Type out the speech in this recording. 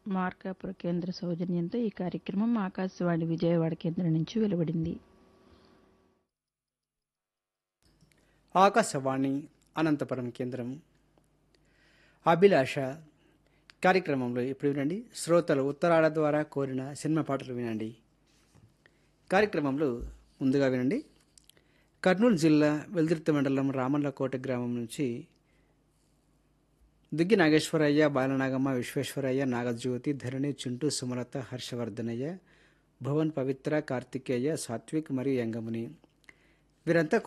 మార్కాపుర కేంద్ర సౌజన్యంతో ఈ కార్యక్రమం ఆకాశవాణి విజయవాడ కేంద్రం నుంచి వెలువడింది ఆకాశవాణి అనంతపురం కేంద్రం అభిలాష కార్యక్రమంలో ఇప్పుడు వినండి శ్రోతలు ఉత్తరాల ద్వారా కోరిన సినిమా పాటలు వినండి కార్యక్రమంలో ముందుగా వినండి కర్నూలు జిల్లా వెల్దుర్తి మండలం రామల్లకోట గ్రామం నుంచి దుగ్గి నాగేశ్వరయ్య బాలనాగమ్మ విశ్వేశ్వరయ్య నాగజ్యోతి ధరణి చింటూ సుమలత హర్షవర్ధనయ్య భువన్ పవిత్ర కార్తికేయ సాత్విక్ మరియు యంగముని వీరంతా